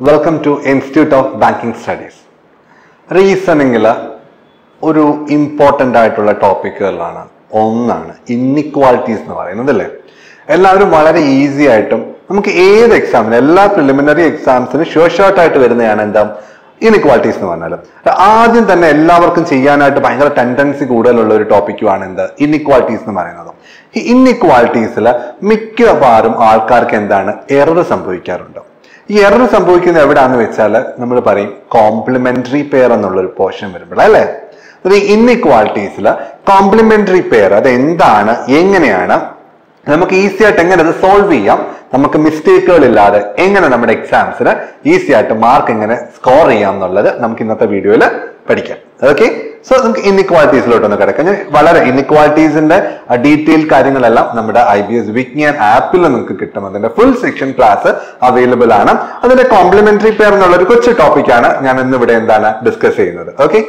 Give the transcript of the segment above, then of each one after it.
Welcome to institute of banking studies റീസണിങ്ങിൽ ഒരു important ആയിട്ടുള്ള ടോപ്പിക്കുകളിലാണ് ഒന്നാണ് ഇന്നിക്വാളിറ്റീസ് എന്ന് പറയുന്നത് അല്ലേ എല്ലാവരും വളരെ ഈസി ആയിട്ടും നമുക്ക് ഏത് എക്സാമിന് എല്ലാ പ്രിലിമിനറി എക്സാംസിനും ഷുവർ ഷോർട്ട് ആയിട്ട് വരുന്നതാണ് എന്താ ഇനിക്വാളിറ്റീസ് എന്ന് പറഞ്ഞാൽ ആദ്യം തന്നെ എല്ലാവർക്കും ചെയ്യാനായിട്ട് ഭയങ്കര ടെൻഡൻസി കൂടുതലുള്ള ഒരു ടോപ്പിക്കുമാണ് എന്ത് ഇന്നിക്വാളിറ്റീസ് എന്ന് പറയുന്നത് ഈ ഇന്നിക്വാളിറ്റീസിൽ മിക്കവാറും ആൾക്കാർക്ക് എന്താണ് എറർ സംഭവിക്കാറുണ്ട് ഈ എറർ സംഭവിക്കുന്നത് എവിടാന്ന് വെച്ചാൽ നമ്മൾ പറയും കോംപ്ലിമെന്ററി പെയർ എന്നുള്ള ഒരു പോർഷൻ വരുമ്പോൾ അല്ലേ അത് ഇന്നിക്വാളിറ്റീസിൽ കോംപ്ലിമെന്ററി പെയർ അത് എന്താണ് എങ്ങനെയാണ് നമുക്ക് ഈസി ആയിട്ട് എങ്ങനെ അത് സോൾവ് ചെയ്യാം നമുക്ക് മിസ്റ്റേക്കുകൾ ഇല്ലാതെ എങ്ങനെ നമ്മുടെ എക്സാംസിന് ഈസി ആയിട്ട് മാർക്ക് എങ്ങനെ സ്കോർ ചെയ്യാം എന്നുള്ളത് നമുക്ക് ഇന്നത്തെ വീഡിയോയിൽ പഠിക്കാം ഓക്കെ സോ നമുക്ക് ഇന്നിക്വാളിറ്റീസിലോട്ടൊന്ന് കിടക്കാം ഞാൻ വളരെ ഇന്നിക്വാളിറ്റീസിന്റെ ഡീറ്റെയിൽ കാര്യങ്ങളെല്ലാം നമ്മുടെ ഐ ബി എസ് വിജ്ഞാൻ ആപ്പിൽ നിങ്ങൾക്ക് കിട്ടും അതിന്റെ ഫുൾ സെക്ഷൻ ക്ലാസ് അവൈലബിൾ ആണ് അതിന്റെ കോംപ്ലിമെന്ററി പെയർ എന്നുള്ള ഒരു കൊച്ചു ടോപ്പിക്കാണ് ഞാൻ ഇന്ന് ഇവിടെ എന്താണ് ഡിസ്കസ് ചെയ്യുന്നത് ഓക്കെ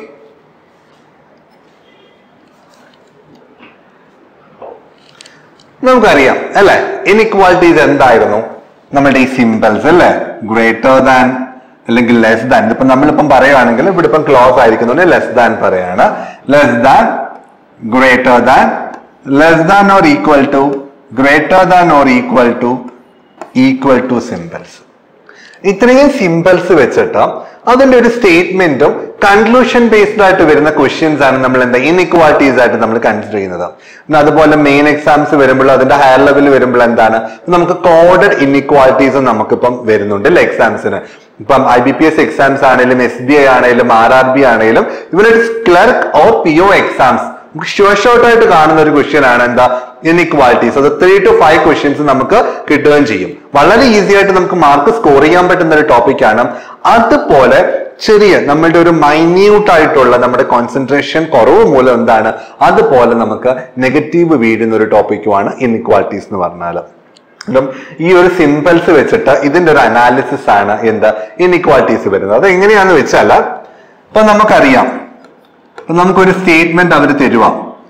നമുക്കറിയാം അല്ലെ ഇനിക്വാളിറ്റീസ് എന്തായിരുന്നു നമ്മുടെ ഈ സിമ്പിൾസ് അല്ലെ ഗ്രേറ്റർ ദാൻ അല്ലെങ്കിൽ ലെസ് ദാൻ ഇതിപ്പോ നമ്മളിപ്പം പറയുവാണെങ്കിൽ ഇവിടെ ഇപ്പം ക്ലോസ് ആയിരിക്കുന്നുണ്ട് ലെസ് ദാൻ പറയാണ് less than greater than less than or equal to greater than or equal to equal to symbols ഇത്രയും സിമ്പിൾസ് വെച്ചിട്ട് അതിന്റെ ഒരു സ്റ്റേറ്റ്മെന്റും കൺക്ലൂഷൻ ബേസ്ഡ് ആയിട്ട് വരുന്ന ക്വസ്റ്റ്യൻസ് ആണ് നമ്മൾ എന്താ ഇൻഇക്വാലിറ്റീസ് ആയിട്ട് നമ്മൾ കൺസിഡർ ചെയ്യുന്നത് പിന്നെ അതുപോലെ മെയിൻ എക്സാംസ് വരുമ്പോൾ അതിന്റെ ഹയർ ലെവൽ വരുമ്പോൾ എന്താണ് നമുക്ക് കോഡഡ് ഇൻഇക്വാലിറ്റീസ് നമുക്കിപ്പം വരുന്നുണ്ട് അല്ലെ എക്സാംസിന് ഇപ്പം I B P S exams ആണെങ്കിലും എസ് ബി ഐ ആണെങ്കിലും ആർ ആർ ബി ആണെങ്കിലും ഇവരുടെ clerk or P O exams നമുക്ക് ഷുവർ ഷോർട്ട് ആയിട്ട് കാണുന്ന ഒരു ക്വസ്റ്റ്യൻ ആണ് എന്താ ഇൻഇക്വാലിറ്റീസ് അത് ത്രീ ടു ഫൈവ് ക്വസ്റ്റ്യൻസ് നമുക്ക് കിട്ടുകയും ചെയ്യും വളരെ ഈസി ആയിട്ട് നമുക്ക് മാർക്ക് സ്കോർ ചെയ്യാൻ പറ്റുന്ന ഒരു ടോപ്പിക്കാണ് അതുപോലെ ചെറിയ നമ്മളുടെ ഒരു മൈന്യൂട്ട് ആയിട്ടുള്ള നമ്മുടെ കോൺസെൻട്രേഷൻ കുറവ് മൂലം എന്താണ് അതുപോലെ നമുക്ക് നെഗറ്റീവ് വീഴുന്ന ഒരു ടോപ്പിക്കുമാണ് ഇൻഇക്വാലിറ്റീസ് എന്ന് പറഞ്ഞാൽ അപ്പം ഈ ഒരു സിമ്പിൾസ് വെച്ചിട്ട് ഇതിന്റെ ഒരു അനാലിസിസ് ആണ് എന്താ ഇൻഇക്വാലിറ്റീസ് വരുന്നത് അത് എങ്ങനെയാന്ന് വെച്ചാൽ ഇപ്പൊ നമുക്കറിയാം അപ്പൊ നമുക്കൊരു സ്റ്റേറ്റ്മെന്റ് അവർ തരുക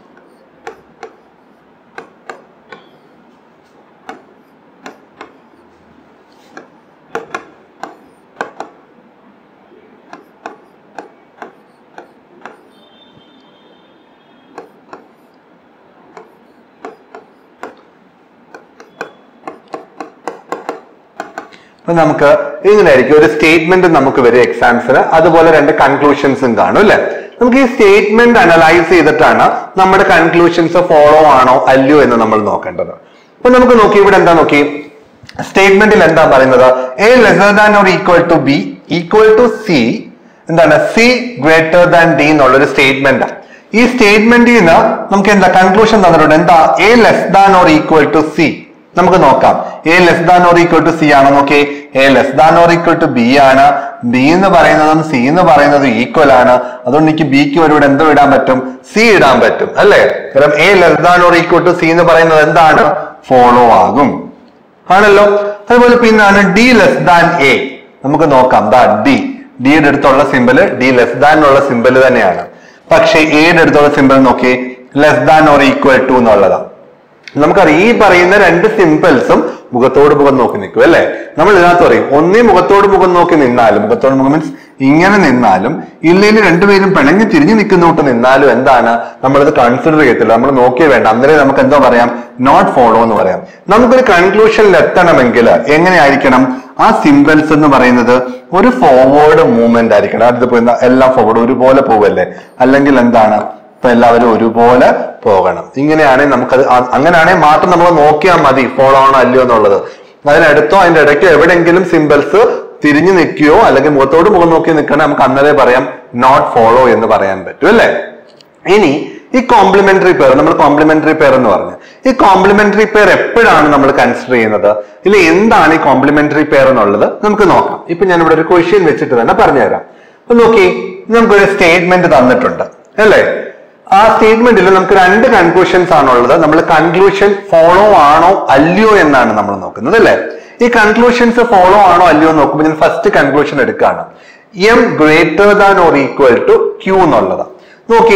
അപ്പൊ നമുക്ക് ഇങ്ങനെയായിരിക്കും ഒരു സ്റ്റേറ്റ്മെന്റ് നമുക്ക് വരും എക്സാംസിന് അതുപോലെ രണ്ട് കൺക്ലൂഷൻസും കാണും അല്ലെ നമുക്ക് ഈ സ്റ്റേറ്റ്മെന്റ് അനലൈസ് ചെയ്തിട്ടാണ് നമ്മുടെ കൺക്ലൂഷൻസ് ഫോളോ ആണോ അല്ലയോ എന്ന് നമ്മൾ നോക്കേണ്ടത് അപ്പൊ നമുക്ക് നോക്കി ഇവിടെ എന്താ നോക്കി സ്റ്റേറ്റ്മെന്റിൽ എന്താ പറയുന്നത് A lesser than or equal to B equal to C എന്താണ് സി ഗ്രേറ്റർ ദാൻ ഡി എന്നുള്ളൊരു സ്റ്റേറ്റ്മെന്റ് ഈ സ്റ്റേറ്റ്മെന്റിൽ നിന്ന് നമുക്ക് എന്താ കൺക്ലൂഷൻ തന്നിട്ടുണ്ട് എന്താ A less than or equal to C നമുക്ക് നോക്കാം A less than or equal to C ആണോ നോക്കി A less than or equal to B ആണ് ബി എന്ന് പറയുന്നതും സി എന്ന് പറയുന്നതും ഈക്വൽ ആണ് അതുകൊണ്ട് എനിക്ക് ബിക്ക് ഒരുവിടെ എന്തോ ഇടാൻ പറ്റും സി ഇടാൻ പറ്റും അല്ലേ കാരണം A less than or equal to C എന്ന് പറയുന്നത് എന്താണ് ഫോളോ ആകും ആണല്ലോ അതുപോലെ പിന്നാണ് ഡി ലെസ് ദാൻ എ നമുക്ക് നോക്കാം ദാ ഡി ഡിയുടെ അടുത്തുള്ള സിമ്പിള് ഡി ലെസ് ദാൻ ഉള്ള സിമ്പിൾ തന്നെയാണ് പക്ഷെ എയുടെ അടുത്തുള്ള സിമ്പിൾ നോക്കി less than or equal to എന്നുള്ളതാണ് നമുക്കറിയാം ഈ പറയുന്ന രണ്ട് സിമ്പിൾസും മുഖത്തോട് മുഖം നോക്കി നിൽക്കും അല്ലെ നമ്മൾ ഇതിനകത്ത് പറയും ഒന്നേ മുഖത്തോട് മുഖം നോക്കി നിന്നാലും മുഖത്തോട് മുഖം മീൻസ് ഇങ്ങനെ നിന്നാലും ഇല്ലെങ്കിൽ രണ്ടുപേരും പിണങ്ങി തിരിഞ്ഞു നിൽക്കുന്നോട്ട് നിന്നാലും എന്താണ് നമ്മളിത് കൺസിഡർ ചെയ്യത്തില്ല നമ്മൾ നോക്കിയേ വേണ്ട അന്നേരം നമുക്ക് എന്തോ പറയാം നോട്ട് ഫോളോ എന്ന് പറയാം നമുക്കൊരു കൺക്ലൂഷനിൽ എത്തണമെങ്കിൽ എങ്ങനെയായിരിക്കണം ആ സിമ്പിൾസ് എന്ന് പറയുന്നത് ഒരു ഫോർവേഡ് മൂവ്മെന്റ് ആയിരിക്കണം അതിപ്പോ എന്താ എല്ലാം ഫോർവേഡ് ഒരുപോലെ പോവല്ലേ അല്ലെങ്കിൽ എന്താണ് ഇപ്പൊ എല്ലാവരും ഒരുപോലെ പോകണം ഇങ്ങനെയാണെങ്കിൽ നമുക്കത് അ- അങ്ങനെയാണെങ്കിൽ മാത്രം നമ്മൾ നോക്കിയാൽ മതി ഫോളോ ആണോ അല്ലയോ എന്നുള്ളത് അതിനടുത്തോ അതിന്റെ ഇടയ്ക്കോ എവിടെയെങ്കിലും സിമ്പിൾസ് തിരിഞ്ഞു നിൽക്കുകയോ അല്ലെങ്കിൽ മുഖത്തോട് മുഖം നോക്കി നിൽക്കണേ നമുക്ക് അന്നേരെ പറയാം നോട്ട് ഫോളോ എന്ന് പറയാൻ പറ്റും അല്ലേ ഇനി ഈ കോംപ്ലിമെന്ററി പെയർ നമ്മൾ കോംപ്ലിമെന്ററി പെയർ എന്ന് പറഞ്ഞു ഈ കോംപ്ലിമെന്ററി പെയർ എപ്പോഴാണ് നമ്മൾ കൺസിഡർ ചെയ്യുന്നത് ഇല്ല എന്താണ് ഈ കോംപ്ലിമെന്ററി പെയർ എന്നുള്ളത് നമുക്ക് നോക്കാം ഇപ്പൊ ഞാൻ ഇവിടെ ഒരു ക്വസ്റ്റ്യൻ വെച്ചിട്ട് തന്നെ പറഞ്ഞുതരാം അപ്പൊ നോക്കി നമുക്കൊരു സ്റ്റേറ്റ്മെന്റ് തന്നിട്ടുണ്ട് അല്ലേ ആ സ്റ്റേറ്റ്മെന്റിൽ നമുക്ക് രണ്ട് കൺക്ലൂഷൻസ് ആണുള്ളത് നമ്മൾ കൺക്ലൂഷൻ ഫോളോ ആണോ അല്ലയോ എന്നാണ് നമ്മൾ നോക്കുന്നത് അല്ലേ ഈ കൺക്ലൂഷൻസ് ഫോളോ ആണോ അല്ലയോ എന്ന് നോക്കുമ്പോൾ ഞാൻ ഫസ്റ്റ് കൺക്ലൂഷൻ എടുക്കുകയാണ് M greater than or equal to Q എന്നുള്ളത് നോക്കി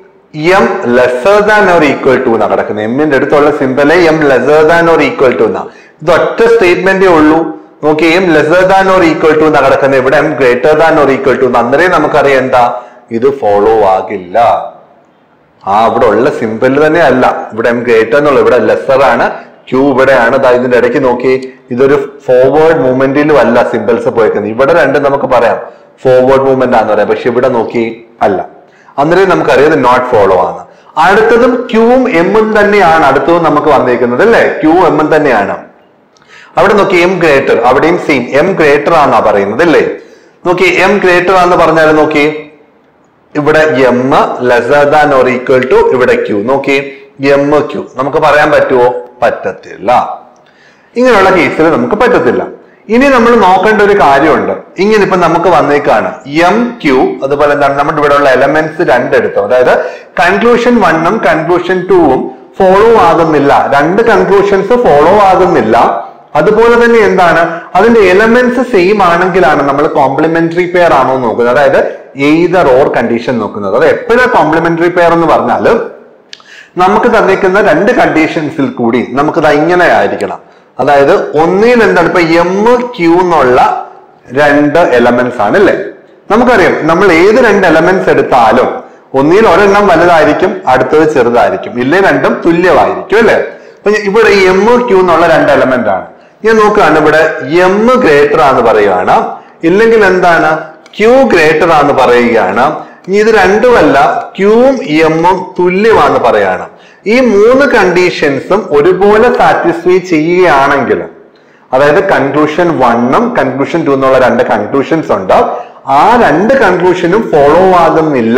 M lesser than or equal to എന്നാ കിടക്കുന്നത് എമ്മിന്റെ അടുത്തുള്ള സിമ്പിളെ M lesser than or equal to എന്നാ ഇത് ഒറ്റ സ്റ്റേറ്റ്മെന്റേ ഉള്ളൂ നോക്കി M lesser than or equal to എന്നാ കിടക്കുന്നത് ഇവിടെ M greater than or equal to അന്നേരം നമുക്കറിയാം എന്താ ഇത് ഫോളോ ആകില്ല ആ ഇവിടെ ഉള്ള സിമ്പിൾ തന്നെ അല്ല ഇവിടെ എം ഗ്രേറ്റർ എന്നുള്ള ഇവിടെ ലെസർ ആണ് ക്യൂ ഇവിടെയാണ് ദാ ഇതിന്റെ ഇടയ്ക്ക് നോക്കി ഇതൊരു ഫോർവേഡ് മൂവ്മെന്റിലും അല്ല സിമ്പിൾസ് പോയേക്കുന്നത് ഇവിടെ രണ്ടും നമുക്ക് പറയാം ഫോർവേഡ് മൂവ്മെന്റ് ആണെന്ന് പറയാം പക്ഷെ ഇവിടെ നോക്കി അല്ല അന്നേരം നമുക്കറിയാം ഇത് നോട്ട് ഫോളോ ആണ് അടുത്തതും ക്യൂവും എമ്മും തന്നെയാണ് അടുത്തതും നമുക്ക് വന്നിരിക്കുന്നത് അല്ലേ ക്യൂ എമ്മും തന്നെയാണ് അവിടെ നോക്കി എം ഗ്രേറ്റർ അവിടെയും സെയിം എം ഗ്രേറ്റർ ആണെന്നാ പറയുന്നത് അല്ലേ നോക്കി എം ഗ്രേറ്റർ ആണെന്ന് പറഞ്ഞാൽ നോക്കി ഇവിടെ M lesser than or equal to ഇവിടെ ക്യൂ നോക്കി എം ക്യൂ നമുക്ക് പറയാൻ പറ്റുമോ പറ്റത്തില്ല ഇങ്ങനെയുള്ള കേസിൽ നമുക്ക് പറ്റത്തില്ല ഇനി നമ്മൾ നോക്കേണ്ട ഒരു കാര്യമുണ്ട് ഇങ്ങനെ ഇപ്പൊ നമുക്ക് വന്നേക്കാണ് എം ക്യൂ അതുപോലെ എന്താണ് നമ്മുടെ ഇവിടെ ഉള്ള എലമെന്റ്സ് രണ്ടെടുത്തോ അതായത് കൺക്ലൂഷൻ വണ്ണും കൺക്ലൂഷൻ ടൂവും ഫോളോ ആകുന്നില്ല രണ്ട് കൺക്ലൂഷൻസ് ഫോളോ ആകുന്നില്ല അതുപോലെ തന്നെ എന്താണ് അതിന്റെ എലമെന്റ്സ് സെയിം ആണെങ്കിലാണ് നമ്മൾ കോംപ്ലിമെന്ററി പെയർ ആണോ എന്ന് നോക്കുന്നത് അതായത് എയ്തർ ഓർ കണ്ടീഷൻ നോക്കുന്നത് അത് എപ്പോഴാണ് കോംപ്ലിമെന്ററി പെയർ എന്ന് പറഞ്ഞാൽ നമുക്ക് തന്നിരിക്കുന്ന രണ്ട് കണ്ടീഷൻസിൽ കൂടി നമുക്കത് ഇങ്ങനെ ആയിരിക്കണം അതായത് ഒന്നിൽ എന്താണ് ഇപ്പൊ എം ക്യൂ എന്നുള്ള രണ്ട് എലമെന്റ്സ് ആണ് അല്ലേ നമുക്കറിയാം നമ്മൾ ഏത് രണ്ട് എലമെന്റ്സ് എടുത്താലും ഒന്നിൽ ഒരെണ്ണം വലുതായിരിക്കും അടുത്തത് ചെറുതായിരിക്കും ഇല്ലേ രണ്ടും തുല്യമായിരിക്കും അല്ലേ അപ്പൊ ഇവിടെ എം ക്യൂ എന്നുള്ള രണ്ട് എലമെന്റ് ആണ് ഞാൻ നോക്കുകയാണ് ഇവിടെ എം ഗ്രേറ്റർ ആന്ന് പറയുകയാണ് ഇല്ലെങ്കിൽ എന്താണ് ക്യൂ ഗ്രേറ്റർ ആന്ന് പറയുകയാണ് ഇനി ഇത് രണ്ടുമല്ല ക്യൂവും എമ്മും തുല്യമാണെന്ന് പറയാണ് ഈ മൂന്ന് കണ്ടീഷൻസും ഒരുപോലെ സാറ്റിസ്ഫൈ ചെയ്യുകയാണെങ്കിൽ അതായത് കൺക്ലൂഷൻ വണ്ണും കൺക്ലൂഷൻ ടു എന്നുള്ള രണ്ട് കൺക്ലൂഷൻസ് ഉണ്ട് ആ രണ്ട് കൺക്ലൂഷനും ഫോളോ ആകുന്നില്ല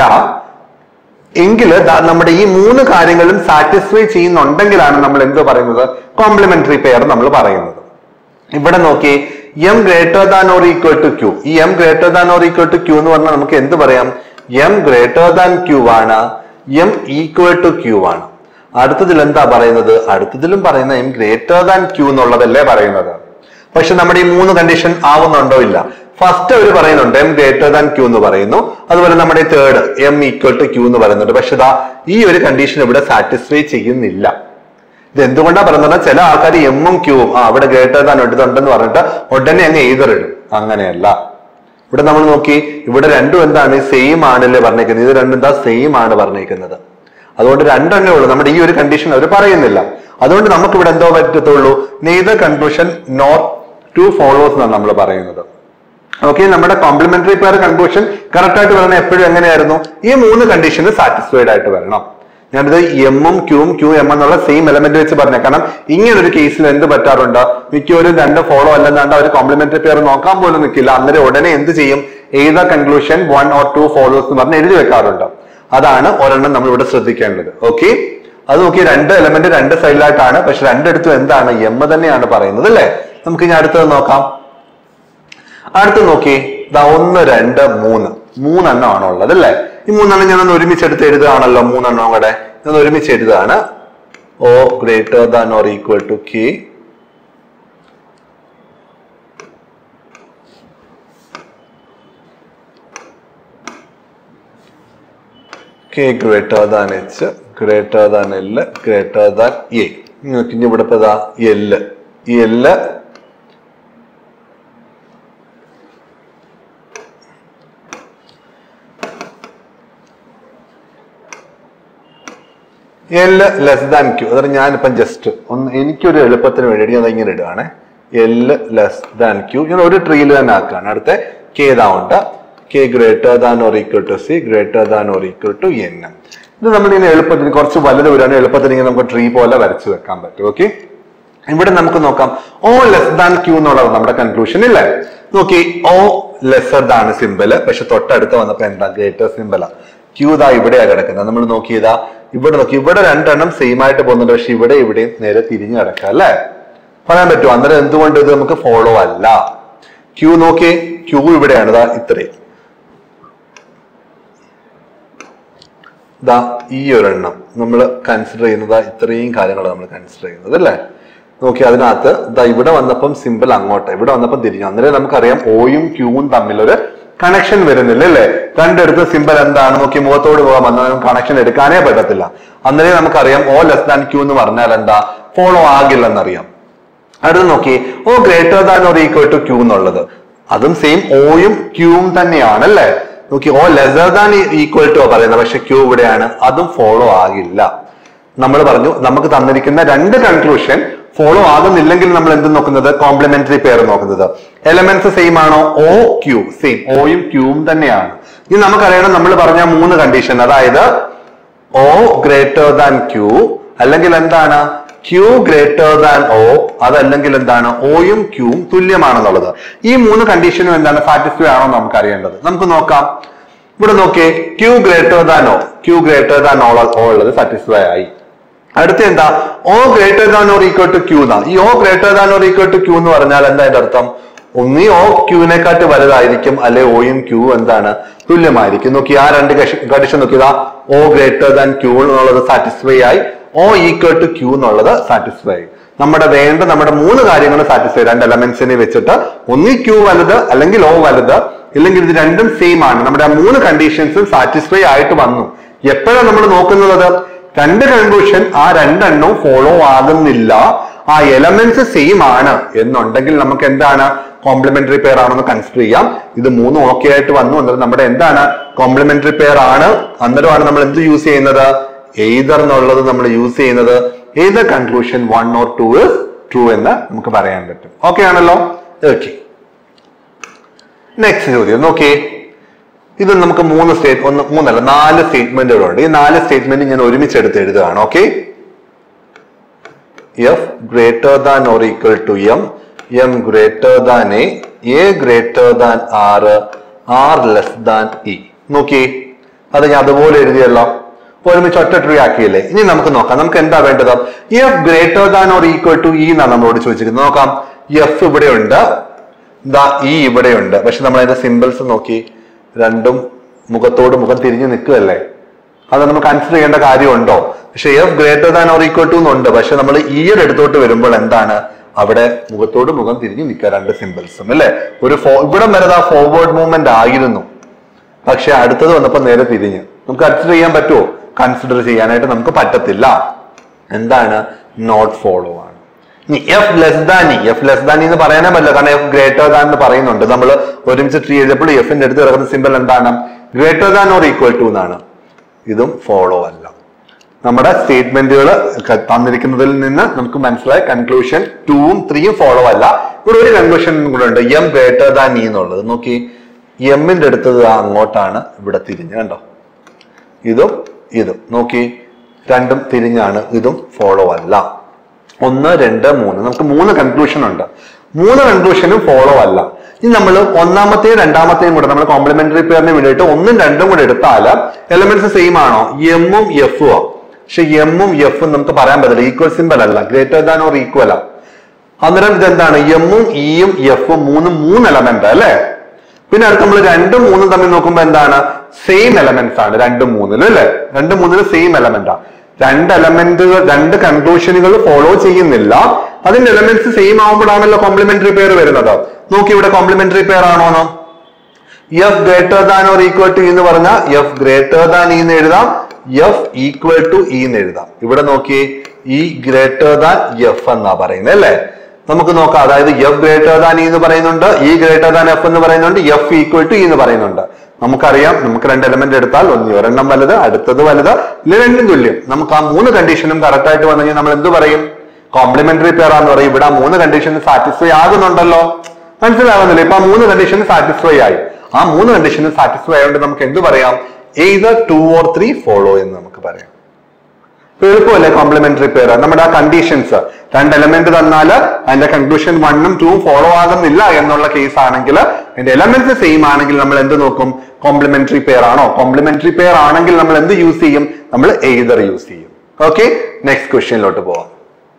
എങ്കിൽ നമ്മുടെ ഈ മൂന്ന് കാര്യങ്ങളും സാറ്റിസ്ഫൈ ചെയ്യുന്നുണ്ടെങ്കിലാണ് നമ്മൾ എന്ത് പറയുന്നത് കോംപ്ലിമെന്ററി പെയർ നമ്മൾ പറയുന്നത് ഇവിടെ നോക്കി M greater than or equal to Q ഈ M greater than or equal to Q എന്ന് പറഞ്ഞാൽ നമുക്ക് എന്ത് പറയാം എം ഗ്രേറ്റർ ദാൻ ക്യൂ ആണ് എം ഈക്വൽ ടു ക്യൂ ആണ് അടുത്തതിൽ എന്താ പറയുന്നത് അടുത്തതിലും പറയുന്ന എം ഗ്രേറ്റർ ദാൻ ക്യൂ എന്നുള്ളതല്ലേ പറയുന്നത് പക്ഷെ നമ്മുടെ ഈ മൂന്ന് കണ്ടീഷൻ ആവുന്നുണ്ടോ ഇല്ല ഫസ്റ്റ് അവർ പറയുന്നുണ്ട് എം ഗ്രേറ്റർ ദാൻ ക്യൂ എന്ന് പറയുന്നു അതുപോലെ നമ്മുടെ third M equal to Q എന്ന് പറയുന്നുണ്ട് പക്ഷെ ഇതാ ഈ ഒരു കണ്ടീഷൻ ഇവിടെ സാറ്റിസ്ഫൈ ചെയ്യുന്നില്ല ഇത് എന്തുകൊണ്ടാ പറയുന്നത് ചില ആൾക്കാർ എമ്മും ക്യൂവും ആ അവിടെ ഗ്രേറ്റർ ദാൻ ഇടുന്നുണ്ടെന്ന് പറഞ്ഞിട്ട് ഉടനെ അങ്ങ് എഴുതറിടും അങ്ങനെയല്ല ഇവിടെ നമ്മൾ നോക്കി ഇവിടെ രണ്ടും എന്താണ് സെയിം ആണല്ലേ പറഞ്ഞേക്കുന്നത് ഇത് രണ്ടും എന്താ സെയിം ആണ് പറഞ്ഞേക്കുന്നത് അതുകൊണ്ട് രണ്ടെണ്ണേ ഉള്ളൂ നമ്മുടെ ഈ ഒരു കണ്ടീഷൻ അവർ പറയുന്നില്ല അതുകൊണ്ട് നമുക്ക് ഇവിടെ എന്തോ പറ്റത്തുള്ളൂ neither conclusion nor two follows എന്നാണ് നമ്മൾ പറയുന്നത് ഓക്കെ നമ്മുടെ കോംപ്ലിമെന്ററി പെയർ കൺക്ലൂഷൻ കറക്റ്റ് ആയിട്ട് വരണം എപ്പോഴും എങ്ങനെയായിരുന്നു ഈ മൂന്ന് കണ്ടീഷന് സാറ്റിസ്ഫൈഡ് ആയിട്ട് വരണം ഞാനിത് എമ്മും ക്യൂവും ക്യൂ എം എന്നുള്ള സെയിം എലമെന്റ് വെച്ച് പറഞ്ഞേ കാരണം ഇങ്ങനെ ഒരു കേസിൽ എന്ത് പറ്റാറുണ്ട് മിക്കവരും രണ്ട് ഫോളോ അല്ലെന്നാണ്ട് അവർ കോംപ്ലിമെന്ററി പെയർ നോക്കാൻ പോലും നിൽക്കില്ല അന്നേരം ഉടനെ എന്ത് ചെയ്യും ഏതാ conclusion one or two follows എന്ന് പറഞ്ഞ് എഴുതി വെക്കാറുണ്ട് അതാണ് ഒരെണ്ണം നമ്മൾ ഇവിടെ ശ്രദ്ധിക്കേണ്ടത് ഓക്കെ അത് നോക്കി രണ്ട് എലമെന്റ് രണ്ട് സൈഡിലായിട്ടാണ് പക്ഷെ രണ്ടിടത്തും എന്താണ് എം തന്നെയാണ് പറയുന്നത് അല്ലേ നമുക്ക് ഇനി അടുത്തത് നോക്കാം അടുത്ത് നോക്കി ദാ ഒന്ന് രണ്ട് മൂന്ന് മൂന്നെണ്ണം ആണോ ഉള്ളത് അല്ലേ ഈ മൂന്നെണ്ണം ഞാൻ ഒന്ന് ഒരുമിച്ച് എടുത്ത് എഴുതുകയാണല്ലോ മൂന്നെണ്ണം കൂടെ ഞാൻ ഒരുമിച്ച് എഴുതുകയാണ് O greater than or equal to K K greater than H greater than L greater than A ഇനി ഇവിടുത്തെ എല് ഈ L L less than Q അതായത് ഞാനിപ്പം ജസ്റ്റ് ഒന്ന് എനിക്കൊരു എളുപ്പത്തിന് വേണ്ടി ഞാൻ ഇങ്ങനെ ഇടുകയാണ് എൽ ലെസ് ദാൻ ക്യൂ ഞാൻ ഒരു ട്രീയിൽ തന്നെ ആക്കുകയാണ് അടുത്ത കെ ദാ ഉണ്ട് K greater than or equal to C greater than or equal to N ഇത് നമ്മളിങ്ങനെ എളുപ്പത്തിന് കുറച്ച് വലുത് വരാണ് എളുപ്പത്തിന് ഇങ്ങനെ നമുക്ക് ട്രീ പോലെ വരച്ചു വെക്കാൻ പറ്റും ഓക്കെ ഇവിടെ നമുക്ക് നോക്കാം ഓ ലെസ് ദാൻ ക്യൂ എന്നുള്ളത് നമ്മുടെ കൺക്ലൂഷൻ ഇല്ലേ നോക്കി ഓ ലെസർ ദാണ് സിമ്പിള് പക്ഷെ തൊട്ടടുത്ത് വന്നപ്പോ എന്താ ഗ്രേറ്റർ സിമ്പിളാ ക്യൂ ദാ ഇവിടെയാ കിടക്കുന്നത് നമ്മൾ നോക്കിയതാ ഇവിടെ നോക്കി ഇവിടെ രണ്ടെണ്ണം സെയിം ആയിട്ട് പോകുന്നുണ്ട് പക്ഷെ ഇവിടെ ഇവിടെയും നേരെ തിരിഞ്ഞു കിടക്കുക അല്ലേ പറയാൻ പറ്റുമോ അന്നേരം എന്തുകൊണ്ട് ഇത് നമുക്ക് ഫോളോ അല്ല ക്യൂ നോക്കി ക്യൂ ഇവിടെയാണ് ദാ ഇത്രയും ദാ ഈ ഒരെണ്ണം നമ്മൾ കൺസിഡർ ചെയ്യുന്നത് ഇത്രയും കാര്യങ്ങൾ നമ്മൾ കൺസിഡർ ചെയ്യുന്നത് അല്ലേ നോക്കി അതിനകത്ത് ദാ ഇവിടെ വന്നപ്പം സിമ്പിൾ അങ്ങോട്ട് ഇവിടെ വന്നപ്പം തിരിഞ്ഞു അന്നേരം നമുക്കറിയാം ഓയും ക്യൂവും തമ്മിലൊരു കണക്ഷൻ വരുന്നില്ല അല്ലേ രണ്ടിടത്ത് സിമ്പിൾ എന്താണ് നോക്കി മുഖത്തോട് പോകാൻ വന്നാൽ കണക്ഷൻ എടുക്കാനേ പറ്റത്തില്ല അന്നേരം നമുക്കറിയാം ഓ ലെസ് ദാൻ ക്യൂ എന്ന് പറഞ്ഞാൽ എന്താ ഫോളോ ആകില്ലെന്നറിയാം അടുത്ത് നോക്കി O greater than or equal to Q എന്നുള്ളത് അതും സെയിം ഓയും ക്യൂവും തന്നെയാണ് അല്ലേ നോക്കി O lesser than equal to പറയുന്നത് പക്ഷെ ക്യൂ ഇവിടെയാണ് അതും ഫോളോ ആകില്ല നമ്മൾ പറഞ്ഞു നമുക്ക് തന്നിരിക്കുന്ന രണ്ട് കൺക്ലൂഷൻ ഫോളോ ആകുന്നില്ലെങ്കിൽ നമ്മൾ എന്ത് നോക്കുന്നത് കോംപ്ലിമെന്ററി പെയർ നോക്കുന്നത് എലമെന്റ്സ് സെയിം ആണോ ഓ ക്യൂ സെയിം ഓയും ക്യൂവും തന്നെയാണ് ഇനി നമുക്കറിയണം നമ്മൾ പറഞ്ഞ മൂന്ന് കണ്ടീഷൻ അതായത് ഓ ഗ്രേറ്റർ ദാൻ ക്യൂ അല്ലെങ്കിൽ എന്താണ് ക്യൂ ഗ്രേറ്റർ ദാൻ ഓ അതല്ലെങ്കിൽ എന്താണ് ഓയും ക്യൂവും തുല്യമാണെന്നുള്ളത് ഈ മൂന്ന് കണ്ടീഷനും എന്താണ് സാറ്റിസ്ഫൈ ആണോ നമുക്ക് അറിയേണ്ടത് നമുക്ക് നോക്കാം ഇവിടെ നോക്കിയേ Q greater than O Q greater than O ഉള്ളത് സാറ്റിസ്ഫൈ ആയി അടുത്ത എന്താ O greater than or equal to Q എന്നാ ഈ O greater than or equal to Q എന്ന് പറഞ്ഞാൽ എന്താ അതിന്റെ അർത്ഥം ഒന്നീ ഓ ക്യൂവിനെക്കാട്ട് വലുതായിരിക്കും അല്ലെ ഓയും ക്യൂ എന്താണ് തുല്യമായിരിക്കും നോക്കി ആ രണ്ട് കണ്ടീഷൻ നോക്കിയതാ ഓ ഗ്രേറ്റർ ദാൻ ക്യൂ എന്നുള്ളത് സാറ്റിസ്ഫൈ ആയി ഓ ഈക്വൽ ടു ക്യൂ എന്നുള്ളത് സാറ്റിസ്ഫൈ ആയി നമ്മുടെ വേണ്ട നമ്മുടെ മൂന്ന് കാര്യങ്ങൾ സാറ്റിസ്ഫൈ രണ്ട് എലമെന്റ്സിനെ വെച്ചിട്ട് ഒന്നി ക്യൂ വലുത് അല്ലെങ്കിൽ ഓ വലുത് ഇല്ലെങ്കിൽ ഇത് രണ്ടും സെയിം ആണ് നമ്മുടെ ആ മൂന്ന് കണ്ടീഷൻസും സാറ്റിസ്ഫൈ ആയിട്ട് വന്നു എപ്പോഴാണ് നമ്മൾ നോക്കുന്നത് രണ്ട് കൺക്ലൂഷൻ ആ രണ്ടെണ്ണവും ഫോളോ ആകുന്നില്ല ആ എലമെന്റ്സ് സെയിം ആണ് എന്നുണ്ടെങ്കിൽ നമുക്ക് എന്താണ് കോംപ്ലിമെന്ററി പെയർ ആണെന്ന് കൺസിഡർ ചെയ്യാം ഇത് മൂന്നും ഓക്കെ ആയിട്ട് വന്നു എന്നത് നമ്മുടെ എന്താണ് കോംപ്ലിമെന്ററി പെയർ ആണ് അന്നേരമാണ് നമ്മൾ എന്ത് യൂസ് ചെയ്യുന്നത് എയ്തർ എന്നുള്ളത് നമ്മൾ യൂസ് ചെയ്യുന്നത് ഏത് conclusion one or two is true എന്ന് നമുക്ക് പറയാൻ പറ്റും ഓക്കെ ആണല്ലോ ഓക്കെ നെക്സ്റ്റ് ചോദ്യം നോക്കിയേ ഇത് നമുക്ക് മൂന്ന് സ്റ്റേറ്റ് ഒന്ന് മൂന്നല്ല നാല് സ്റ്റേറ്റ്മെന്റുകളുണ്ട് ഈ നാല് സ്റ്റേറ്റ്മെന്റ് ഞാൻ ഒരുമിച്ച് എടുത്ത് എഴുതുകയാണ് okay F greater than or equal to M M greater than A A greater than R R less than E നോക്കി അത് ഞാൻ അതുപോലെ എഴുതിയല്ലോ ഒരുമിച്ച് ഒറ്റ ട്രീ ആക്കിയില്ലേ ഇനി നമുക്ക് നോക്കാം നമുക്ക് എന്താ വേണ്ടത് F greater than or equal to E എന്നാണ് നമ്മളോട് ചോദിച്ചിരിക്കുന്നത് നോക്കാം എഫ് ഇവിടെ ഉണ്ട് ദാ ഇ ഇവിടെയുണ്ട് പക്ഷെ നമ്മൾ അതിന്റെ സിമ്പിൾസ് നോക്കി രണ്ടും മുഖത്തോട് മുഖം തിരിഞ്ഞു നിൽക്കുകയല്ലേ അത് നമ്മൾ കൺസിഡർ ചെയ്യേണ്ട കാര്യമുണ്ടോ പക്ഷെ F greater than or equal to എന്നുണ്ട് പക്ഷെ നമ്മൾ ഇയർ എടുത്തോട്ട് വരുമ്പോൾ എന്താണ് അവിടെ മുഖത്തോട് മുഖം തിരിഞ്ഞു നിൽക്കുക രണ്ട് സിമ്പിൾസും അല്ലെ ഒരു ഫോ ഇവിടം വരെ ആ ഫോർവേഡ് മൂവ്മെന്റ് ആയിരുന്നു പക്ഷെ അടുത്തത് വന്നപ്പോൾ നേരെ തിരിഞ്ഞ് നമുക്ക് കൺസിഡർ ചെയ്യാൻ പറ്റുമോ കൺസിഡർ ചെയ്യാനായിട്ട് നമുക്ക് പറ്റത്തില്ല എന്താണ് നോട്ട് ഫോളോ ആണ് ഇനി F less than E F less than എന്ന് പറയാനേ പറ്റില്ല കാരണം എഫ് ഗ്രേറ്റർ ദാൻ എന്ന് പറയുന്നുണ്ട് നമ്മൾ ഒരുമിച്ച് ട്രീ ചെയ്തപ്പോൾ എഫിന്റെ അടുത്ത് കിടക്കുന്ന സിമ്പിൾ എന്താണ് greater than or equal to എന്നാണ് ഇതും ഫോളോ അല്ല നമ്മുടെ സ്റ്റേറ്റ്മെന്റുകൾ തന്നിരിക്കുന്നതിൽ നിന്ന് നമുക്ക് മനസ്സിലായ കൺക്ലൂഷൻ ടൂവും ത്രീയും ഫോളോ അല്ല ഇവിടെ ഒരു കൺക്ലൂഷൻ കൂടെ ഉണ്ട് എം ഗ്രേറ്റർ ദാൻ ഇ എന്നുള്ളത് നോക്കി എമ്മിന്റെ അടുത്തത് ആ അങ്ങോട്ടാണ് ഇവിടെ തിരിഞ്ഞ് കണ്ടോ ഇതും ഇതും നോക്കി രണ്ടും തിരിഞ്ഞാണ് ഇതും ഫോളോ അല്ല ഒന്ന് രണ്ട് മൂന്ന് നമുക്ക് മൂന്ന് കൺക്ലൂഷൻ ഉണ്ട് മൂന്ന് കൺക്ലൂഷനും ഫോളോ അല്ല ഇനി നമ്മൾ ഒന്നാമത്തെയും രണ്ടാമത്തെയും കൂടെ നമ്മൾ കോംപ്ലിമെന്ററി പെയറിന് വേണ്ടിയിട്ട് ഒന്നും രണ്ടും കൂടെ എടുത്താൽ എലമെന്റ്സ് സെയിം ആണോ എമ്മും എഫും ആ പക്ഷെ എമ്മും എഫും നമുക്ക് പറയാൻ പറ്റില്ല ഈക്വൽ സിമ്പിൾ അല്ല ഗ്രേറ്റർ ദാൻ ഓർ ഈക്വൽ ആ അന്നേരം ഇതെന്താണ് എമ്മും ഇയും എഫും മൂന്നും മൂന്ന് എലമെന്റ് അല്ലേ പിന്നെ അടുത്ത് നമ്മൾ രണ്ടും മൂന്നും തമ്മിൽ നോക്കുമ്പോൾ എന്താണ് സെയിം എലമെന്റ്സ് ആണ് രണ്ടും മൂന്നിലും അല്ലെ രണ്ടും മൂന്നിലും സെയിം എലമെന്റ് ആണ് രണ്ട് എലമെന്റുകൾ രണ്ട് കൺക്ലൂഷനുകൾ ഫോളോ ചെയ്യുന്നില്ല അതിന്റെ എലമെന്റ്സ് സെയിം ആവുമ്പോഴാണല്ലോ കോംപ്ലിമെന്ററി പെയർ വരുന്നത് നോക്കി ഇവിടെ കോംപ്ലിമെന്ററി പെയർ ആണോന്ന് F greater than or equal to എന്ന് പറഞ്ഞാൽ എഫ് ഗ്രേറ്റർ ദാൻ ഇ എന്ന് എഴുതാം എഫ് ഈക്വൽ ടു ഇ എന്ന് എഴുതാം ഇവിടെ നോക്കി ഇ ഗ്രേറ്റർ ദാൻ എഫ് എന്നാ പറയുന്നത് അല്ലേ നമുക്ക് നോക്കാം അതായത് എഫ് ഗ്രേറ്റർ ദാൻ ഇ എന്ന് പറയുന്നുണ്ട് ഇ ഗ്രേറ്റർ ദാൻ എഫ് എന്ന് പറയുന്നുണ്ട് എഫ് ഈക്വൽ ടു ഇ എന്ന് പറയുന്നുണ്ട് നമുക്കറിയാം നമുക്ക് രണ്ട് എലമെന്റ് എടുത്താൽ ഒന്ന് ഒരെണ്ണം വലുത് അടുത്തത് വലുത് ഇല്ല രണ്ടും തുല്യം നമുക്ക് ആ മൂന്ന് കണ്ടീഷനും കറക്റ്റ് ആയിട്ട് വന്നു കഴിഞ്ഞാൽ നമ്മൾ എന്ത് പറയും കോംപ്ലിമെന്ററി പെയർ ആന്ന് പറയും ഇവിടെ ആ മൂന്ന് കണ്ടീഷന് സാറ്റിസ്ഫൈ ആകുന്നുണ്ടല്ലോ മനസ്സിലാവുന്നില്ല ഇപ്പൊ ആ മൂന്ന് കണ്ടീഷന് സാറ്റിസ്ഫൈ ആയി ആ മൂന്ന് കണ്ടീഷന് സാറ്റിസ്ഫൈ ആയതുകൊണ്ട് നമുക്ക് എന്ത് പറയാം either two or three follow എന്ന് നമുക്ക് പറയാം ഇപ്പൊ എളുപ്പമല്ലേ കോംപ്ലിമെന്ററി പെയർ നമ്മുടെ ആ കണ്ടീഷൻസ് രണ്ട് എലമെന്റ് തന്നാൽ അതിന്റെ കൺക്ലൂഷൻ വണ്ണും ടൂവും ഫോളോ ആകുന്നില്ല എന്നുള്ള കേസ് ആണെങ്കിൽ അതിന്റെ എലമെന്റ്സ് സെയിം ആണെങ്കിൽ നമ്മൾ എന്ത് നോക്കും കോംപ്ലിമെന്ററി പെയർ ആണോ കോംപ്ലിമെന്ററി പെയർ ആണെങ്കിൽ നമ്മൾ എന്ത് യൂസ് ചെയ്യും നമ്മൾ എയ്തർ യൂസ് ചെയ്യും ഓക്കെ നെക്സ്റ്റ് ക്വസ്റ്റ്യനിലോട്ട് പോവാം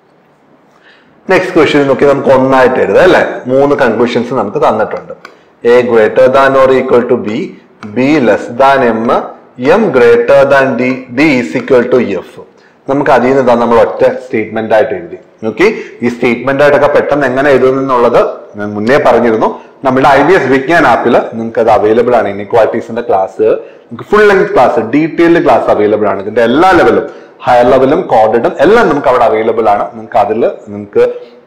നെക്സ്റ്റ് ക്വസ്റ്റ്യൻ നോക്കി നമുക്ക് ഒന്നായിട്ട് എഴുതാം അല്ലെ മൂന്ന് കൺക്ലൂഷൻസ് നമുക്ക് തന്നിട്ടുണ്ട് A greater than or equal to B B less than M M greater than D D is equal to F നമുക്ക് അതിൽ നിന്ന് ഇതാ നമ്മൾ ഒറ്റ സ്റ്റേറ്റ്മെന്റ് ആയിട്ട് എഴുതി ഓക്കെ ഈ സ്റ്റേറ്റ്മെന്റ് ആയിട്ടൊക്കെ പെട്ടെന്ന് എങ്ങനെ എഴുതുന്നു എന്നുള്ളത് ഞാൻ മുന്നേ പറഞ്ഞിരുന്നു നമ്മുടെ ഐ ബി എസ് വിജ്ഞാൻ ആപ്പിൽ നിങ്ങൾക്ക് അത് അവൈലബിൾ ആണ് ഇനിക്വാലിറ്റീസിന്റെ ക്ലാസ് നിങ്ങൾക്ക് full length class detailed class available ആണ് ഇതിന്റെ എല്ലാ ലെവലും ഹയർ ലെവലും കോഡഡും എല്ലാം നമുക്ക് അവിടെ അവൈലബിൾ ആണ് നിങ്ങൾക്ക് അതിൽ നിങ്ങൾക്ക്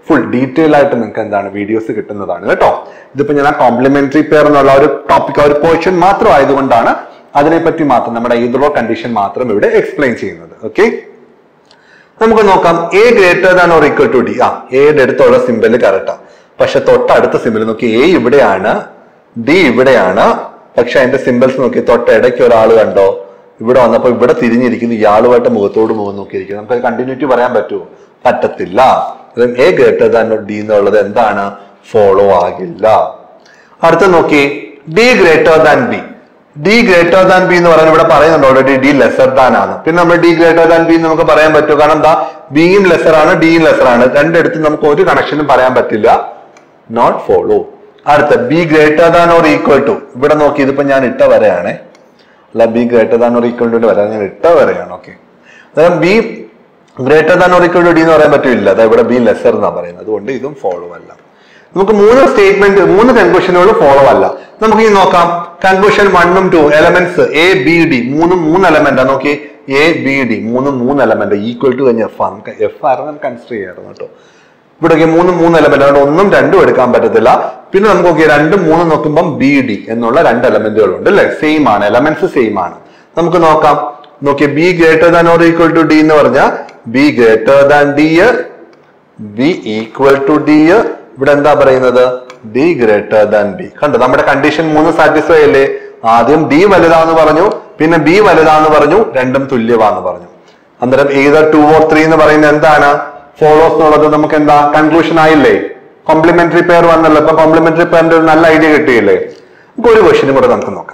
ഫുൾ ഡീറ്റെയിൽ ആയിട്ട് നിങ്ങൾക്ക് എന്താണ് വീഡിയോസ് കിട്ടുന്നതാണ് കേട്ടോ ഇതിപ്പോ ഞാൻ ആ കോംപ്ലിമെന്ററി പെയർ എന്നുള്ള ഒരു ടോപ്പിക് ഒരു പോർഷൻ മാത്രം ആയതുകൊണ്ടാണ് അതിനെപ്പറ്റി മാത്രം നമ്മുടെ ഈതറോ കണ്ടീഷൻ മാത്രം ഇവിടെ എക്സ്പ്ലെയിൻ ചെയ്യുന്നത് ഓക്കെ നമുക്ക് നോക്കാം A greater than or equal to D ആ എയുടെ അടുത്തുള്ള സിമ്പിൾ കറക്റ്റാ പക്ഷെ തൊട്ടടുത്ത സിമ്പിൾ നോക്കി എ ഇവിടെയാണ് ഡി ഇവിടെയാണ് പക്ഷെ അതിന്റെ സിമ്പിൾസ് നോക്കി തൊട്ടിടയ്ക്ക് ഒരാൾ കണ്ടോ ഇവിടെ വന്നപ്പോ ഇവിടെ തിരിഞ്ഞിരിക്കുന്നു ഇയാളുമായിട്ട് മുഖത്തോട് മുഖം നോക്കിയിരിക്കുന്നു നമുക്ക് കണ്ടിന്യൂറ്റി പറയാൻ പറ്റുമോ പറ്റത്തില്ല എ ഗ്രേറ്റർ ദാൻ ഡി എന്നുള്ളത് എന്താണ് ഫോളോ ആകില്ല അടുത്ത നോക്കി D greater than B D greater than B എന്ന് പറയുന്നത് ഇവിടെ പറയുന്നുണ്ട് ഓൾറെഡി ഡി ലെസർ ദാൻ ആണ് പിന്നെ നമ്മൾ ഡി ഗ്രേറ്റർ ദാൻ ബി നമുക്ക് പറയാൻ പറ്റും കാരണം എന്താ ബിയും ലെസർ ആണ് ഡിയും ലെസർ ആണ് രണ്ടിടത്തും നമുക്ക് ഒരു കണക്ഷനും പറയാൻ പറ്റില്ല നോട്ട് ഫോളോ അടുത്ത B greater than or equal to ഇവിടെ നോക്കി ഇതിപ്പോ ഞാൻ ഇട്ട വരെയാണേ അല്ല B greater than or equal to വരാൻ ഞാൻ ഇട്ട വരെയാണ് ഓക്കെ അതായത് B greater than or equal to D എന്ന് പറയാൻ പറ്റില്ല അതായത് ഇവിടെ ബി ലെസർ എന്നാ പറയുന്നത് അതുകൊണ്ട് ഇതും ഫോളോ അല്ല നമുക്ക് മൂന്ന് സ്റ്റേറ്റ്മെന്റ് മൂന്ന് കൺക്ലൂഷനുകൾ ഫോളോ അല്ല നമുക്ക് ഈ നോക്കാം കൺക്ലൂഷൻ വണ്ണും two elements A B D മൂന്നും മൂന്ന് എലമെന്റ് നോക്കി എ ബി ഡി മൂന്നും മൂന്ന് എലമെന്റ് ഈക്വൽ ടു കഴിഞ്ഞ എഫ് ആണ് എഫ് ആയിരുന്നു കൺസിഡർ ചെയ്യായിരുന്നു കേട്ടോ ഇവിടെ മൂന്നും മൂന്ന് എലമെന്റ് അതുകൊണ്ട് ഒന്നും രണ്ടും എടുക്കാൻ പറ്റത്തില്ല പിന്നെ നമുക്ക് നോക്കി രണ്ടും മൂന്നും നോക്കുമ്പോൾ ബി ഡി എന്നുള്ള രണ്ട് എലമെന്റുകൾ ഉണ്ട് അല്ലെ സെയിം ആണ് എലമെന്റ്സ് സെയിം ആണ് നമുക്ക് നോക്കാം നോക്കി B greater than or equal to D എന്ന് പറഞ്ഞാൽ B greater than D B equal to D ഇവിടെ എന്താ പറയുന്നത് ഡി ഗ്രേറ്റർ ദാൻ ബി കണ്ടോ നമ്മുടെ കണ്ടീഷൻ മൂന്ന് സാറ്റിസ്ഫൈ അല്ലേ ആദ്യം ഡി വലുതാന്ന് പറഞ്ഞു പിന്നെ ബി വലുതാന്ന് പറഞ്ഞു രണ്ടും തുല്യമാന്ന് പറഞ്ഞു അന്നേരം ഏതർ ടു ഓർ ത്രീ എന്ന് പറയുന്നത് എന്താണ് ഫോളോസ് എന്നുള്ളത് നമുക്ക് എന്താ കൺക്ലൂഷൻ ആയില്ലേ കോംപ്ലിമെന്ററി പെയർ വന്നല്ലോ അപ്പൊ കോംപ്ലിമെന്ററി പെയറിന്റെ ഒരു നല്ല ഐഡിയ കിട്ടിയില്ലേ നമുക്ക് ഒരു ക്വസ്റ്റിനും കൂടെ നമുക്ക് നോക്കാം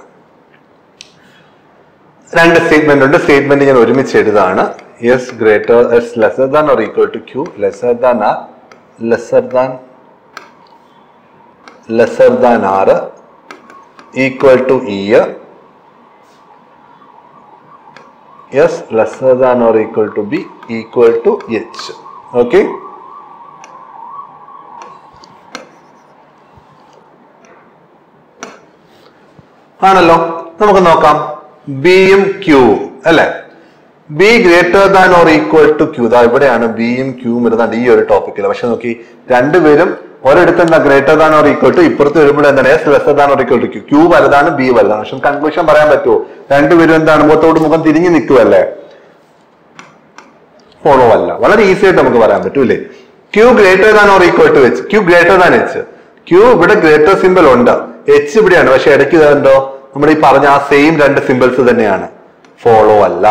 രണ്ട് സ്റ്റേറ്റ്മെന്റ് ഉണ്ട് സ്റ്റേറ്റ്മെന്റ് ഞാൻ ഒരുമിച്ച് എഴുതാണ് S greater S lesser than or equal to Q lesser than R lesser than lesser than R equal to E S lesser than or equal to B equal to H okay ആണല്ലോ നമുക്ക് നോക്കാം ബിയും ക്യൂവും അല്ലെ B greater than or equal to Q ദാ ഇവിടെയാണ് ബിയും ക്യൂവും വരുന്നത് ഈ ഒരു ടോപ്പിക്കിൽ പക്ഷെ നോക്കി രണ്ടുപേരും ഒരിടത്ത് എന്താ greater than or equal to ഇപ്പുറത്ത് വരുമ്പോൾ എന്താണ് S lesser than or equal to Q Q വലുതാണ് ബി വലുതാണ് പക്ഷെ കൺക്ലൂഷൻ പറയാൻ പറ്റുമോ രണ്ടുപേരും എന്താണ് മുഖത്തോട് മുഖം തിരിഞ്ഞു നിൽക്കുമല്ലേ ഫോളോ അല്ല വളരെ ഈസി ആയിട്ട് നമുക്ക് പറയാൻ പറ്റൂലേ Q greater than or equal to H Q greater than H Q ഇവിടെ ഗ്രേറ്റർ സിമ്പിൾ ഉണ്ട് എച്ച് ഇവിടെയാണ് പക്ഷെ ഇടയ്ക്ക് ഇതുണ്ടോ നമ്മൾ ഈ പറഞ്ഞ ആ സെയിം രണ്ട് സിമ്പിൾസ് തന്നെയാണ് ഫോളോ അല്ല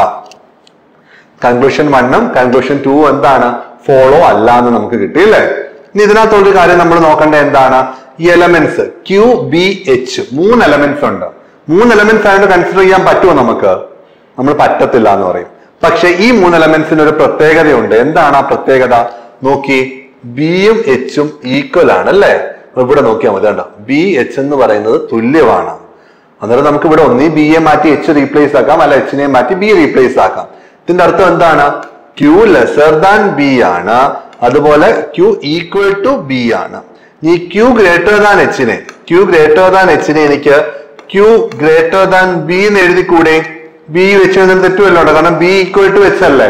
കൺക്ലൂഷൻ വണ്ണും കൺക്ലൂഷൻ ടു എന്താണ് ഫോളോ അല്ല എന്ന് നമുക്ക് കിട്ടിയില്ലേ ഇനി ഇതിനകത്തുള്ളൊരു കാര്യം നമ്മൾ നോക്കേണ്ടത് എന്താണ് ഈ എലമെന്റ്സ് ക്യൂ ബി എച്ച് മൂന്ന് എലമെന്റ്സ് ഉണ്ട് മൂന്ന് എലമെന്റ്സ് ആയതുകൊണ്ട് കൺസിഡർ ചെയ്യാൻ പറ്റുമോ നമുക്ക് നമ്മൾ പറ്റത്തില്ല എന്ന് പറയും പക്ഷെ ഈ മൂന്ന് എലമെന്റ്സിന് ഒരു പ്രത്യേകതയുണ്ട് എന്താണ് ആ പ്രത്യേകത നോക്കി ബിയും എച്ചും ഈക്വൽ ആണ് അല്ലേ ഇവിടെ നോക്കിയാൽ മതി കണ്ടോ ബി എച്ച് എന്ന് പറയുന്നത് തുല്യമാണ് അന്നേരം നമുക്ക് ഇവിടെ ഒന്നീ ബി എ മാറ്റി എച്ച് റീപ്ലേസ് ആക്കാം അല്ല എച്ചിനെ മാറ്റി ബി റീപ്ലേസ് ആക്കാം ഇതിന്റെ അർത്ഥം എന്താണ് ക്യൂ ലെസർ ദാൻ ബി ആണ് അതുപോലെ ക്യൂ ഈക്വൽ ടു ബി ആണ് ഈ ക്യൂ ഗ്രേറ്റർ ദാൻ എച്ചിനെ ക്യൂ ഗ്രേറ്റർ ദാൻ എച്ചിനെ എനിക്ക് ക്യൂ ഗ്രേറ്റർ ദാൻ ബി എന്ന് എഴുതിക്കൂടെ ബി വെച്ച് എഴുതുന്നത് തെറ്റുമല്ലോ കാരണം ബി ഈക്വൽ ടു എച്ച് അല്ലേ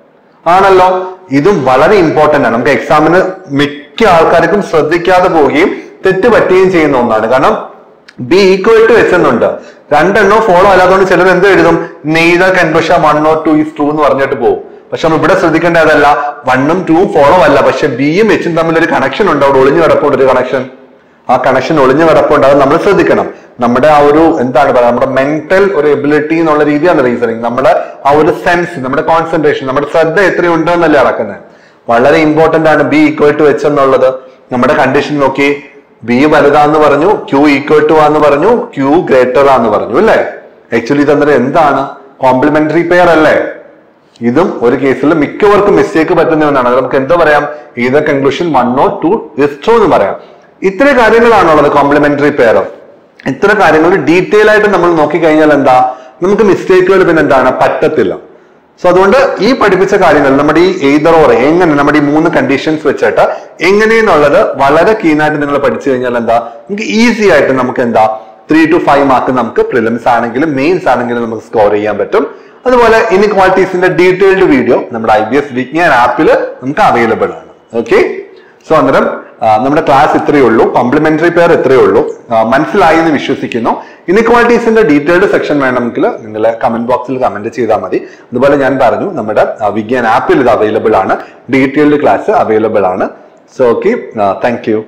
ആണല്ലോ ഇതും വളരെ ഇമ്പോർട്ടന്റ് ആണ് നമുക്ക് എക്സാമിന് മിക്ക ആൾക്കാർക്കും ശ്രദ്ധിക്കാതെ പോവുകയും തെറ്റ് പറ്റുകയും ചെയ്യുന്ന ഒന്നാണ് കാരണം ബി ഈക്വൽ ടു എച്ച് എന്നുണ്ട് രണ്ടെണ്ണോ ഫോളോ അല്ലാത്തതുകൊണ്ട് ചിലർ എന്ത് എഴുതും neither conclusion one or two is two എന്ന് പറഞ്ഞിട്ട് പോകും പക്ഷെ നമ്മൾ ഇവിടെ ശ്രദ്ധിക്കേണ്ട അതല്ല വണ്ണും ടൂവും ഫോളോ അല്ല പക്ഷെ ബിയും എച്ചും തമ്മിൽ ഒരു കണക്ഷൻ ഉണ്ട് അവിടെ ഒളിഞ്ഞു കിടപ്പുണ്ട് ഒരു കണക്ഷൻ ആ കണക്ഷൻ ഒളിഞ്ഞു കിടപ്പുണ്ട് അത് നമ്മൾ ശ്രദ്ധിക്കണം നമ്മുടെ ആ ഒരു എന്താണ് പറയുക നമ്മുടെ മെന്റൽ ഒരു എബിലിറ്റി എന്നുള്ള രീതിയാണ് റീസണിങ് നമ്മുടെ ആ ഒരു സെൻസ് നമ്മുടെ കോൺസെൻട്രേഷൻ നമ്മുടെ ശ്രദ്ധ എത്രയുണ്ട് എന്നല്ലേ അളക്കുന്നത് വളരെ ഇമ്പോർട്ടന്റ് ആണ് ബി ഈക്വൽ ടു എച്ച് എന്നുള്ളത് നമ്മുടെ കണ്ടീഷൻ നോക്കി ബി വലുതാന്ന് പറഞ്ഞു ക്യൂ ഈക്വൽ ടു ആന്ന് പറഞ്ഞു ക്യൂ ഗ്രേറ്റർ ആന്ന് പറഞ്ഞു അല്ലേ ആക്ച്വലി ഇതന്നേരം എന്താണ് കോംപ്ലിമെന്ററി പെയർ അല്ലേ ഇതും ഒരു കേസിൽ മിക്കവർക്കും മിസ്റ്റേക്ക് പറ്റുന്ന ഒന്നാണ് അത് നമുക്ക് എന്താ പറയാം ഇത് conclusion one or two is true എന്ന് പറയാം ഇത്ര കാര്യങ്ങളാണുള്ളത് കോംപ്ലിമെന്ററി പെയർ ഇത്ര കാര്യങ്ങൾ ഡീറ്റെയിൽ ആയിട്ട് നമ്മൾ നോക്കിക്കഴിഞ്ഞാൽ എന്താ നമുക്ക് മിസ്റ്റേക്കുകൾ പിന്നെ എന്താണ് പറ്റത്തില്ല സോ അതുകൊണ്ട് ഈ പഠിപ്പിച്ച കാര്യങ്ങൾ നമ്മുടെ ഈ എയ്തർ ഓർ എങ്ങനെ നമ്മുടെ ഈ മൂന്ന് കണ്ടീഷൻസ് വെച്ചിട്ട് എങ്ങനെയെന്നുള്ളത് വളരെ കീനായിട്ട് നിങ്ങൾ പഠിച്ചു കഴിഞ്ഞാൽ എന്താ നമുക്ക് ഈസി ആയിട്ട് നമുക്ക് എന്താ ത്രീ ടു ഫൈവ് മാർക്ക് നമുക്ക് പ്രിലിംസ് ആണെങ്കിലും മെയിൻസ് ആണെങ്കിലും നമുക്ക് സ്കോർ ചെയ്യാൻ പറ്റും അതുപോലെ ഇൻഇക്വാളിറ്റീസിന്റെ ഡീറ്റെയിൽഡ് വീഡിയോ നമ്മുടെ ഐ ബി എസ് വിജ്ഞാൻ ആപ്പിൽ നമുക്ക് അവൈലബിൾ ആണ് ഓക്കെ സോ അന്നേരം ആ, നമ്മുടെ ക്ലാസ് ഇത്രയേ ഉള്ളൂ കോംപ്ലിമെന്ററി പെയർ ഇത്രയേ ഉള്ളൂ ആ, മനസ്സിലായി എന്ന് വിശ്വസിക്കുന്നു ഇനിക്വാളിറ്റീസിന്റെ ഡീറ്റെയിൽഡ് സെക്ഷൻ വേണമെങ്കിൽ നിങ്ങൾ കമന്റ് ബോക്സിൽ കമന്റ് ചെയ്താൽ മതി അതുപോലെ ഞാൻ പറഞ്ഞു നമ്മുടെ ആ, വിജ്ഞാൻ ആപ്പിൽ ഇത് അവൈലബിൾ ആണ് ഡീറ്റെയിൽഡ് ക്ലാസ് അവൈലബിൾ ആണ് so okay thank you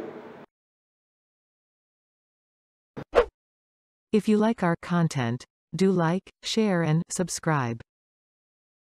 If you like our content, do like, share and subscribe.